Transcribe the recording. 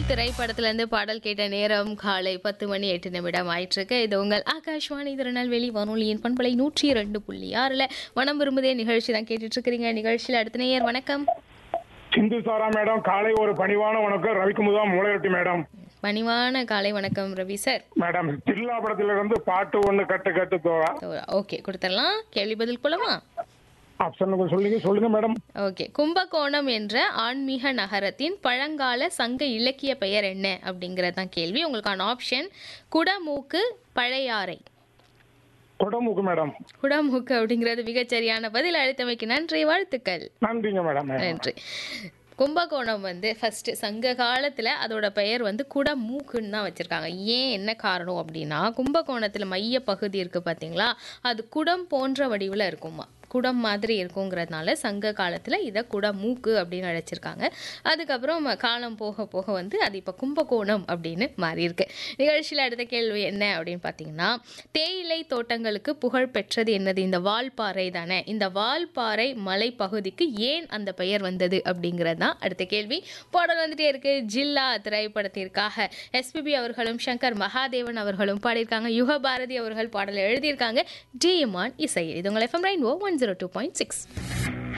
திரைப்படத்துல இருந்து பாடல் கேட்ட நேரம் காலை பத்து மணி எட்டு நிமிடம் ஆயிட்டிருக்கு இது உங்கள் ஆகாஷ்வாணி திருநெல்வேலி வானொலியின் பண்பலை நூற்றி ரெண்டு புள்ளி ஆறுல மனம் விரும்புதே நிகழ்ச்சி தான் கேட்டுட்டு இருக்கிறீங்க நிகழ்ச்சியில் அடுத்த நேயர் வணக்கம் சிந்து சாரா மேடம் காலை ஒரு பணிவான வணக்கம் ரவிக்குமுதா மூளையொட்டி மேடம் பணிவான காலை வணக்கம் ரவி சார் மேடம் ஜில்லா படத்துல இருந்து பாட்டு ஒண்ணு கட்டு கட்டு தோழா ஓகே கொடுத்துடலாம் கேள்வி பதில் கொள்ளமா ஆப்ஷன் சொல்லுங்க சொல்லுங்க மேடம் ஓகே கும்பகோணம் என்ற ஆன்மீக நகரத்தின் பழங்கால சங்க இலக்கிய பெயர் என்ன அப்படிங்கிறது தான் கேள்வி உங்களுக்கான ஆப்ஷன் குடமூக்கு பழையாறை குடமுக்கு மேடம் குடமூக்கு அப்படிங்கிறது மிகச்சரியான பதில் அளித்தமைக்கு நன்றி வாழ்த்துக்கள் நன்றிங்க மேடம் நன்றி கும்பகோணம் வந்து ஃபர்ஸ்ட் சங்க காலத்துல அதோட பெயர் வந்து குடமூக்குன்னு தான் வச்சிருக்காங்க ஏன் என்ன காரணம் அப்படின்னா கும்பகோணத்துல மைய பகுதி இருக்கு பாத்தீங்களா அது குடம் போன்ற வடிவில் இருக்குமா குடம் மாதிரி இருக்குங்கிறதுனால சங்க காலத்தில் இதை குடமூக்கு அப்படின்னு அழைச்சிருக்காங்க அதுக்கப்புறம் காலம் போக போக வந்து அது இப்போ கும்பகோணம் அப்படின்னு மாறி இருக்கு நிகழ்ச்சியில் அடுத்த கேள்வி என்ன அப்படின்னு பார்த்தீங்கன்னா தேயிலை தோட்டங்களுக்கு புகழ் பெற்றது என்னது இந்த வால்பாறை தானே இந்த வால்பாறை மலைப்பகுதிக்கு ஏன் அந்த பெயர் வந்தது அப்படிங்கிறது தான் அடுத்த கேள்வி பாடல் வந்துட்டே இருக்கு ஜில்லா திரைப்படத்திற்காக எஸ்பிபி அவர்களும் சங்கர் மகாதேவன் அவர்களும் பாடியிருக்காங்க யுக பாரதி அவர்கள் பாடலை எழுதியிருக்காங்க ஜெயமான் இசை இது உங்கள் FM Rainbow one zero two point six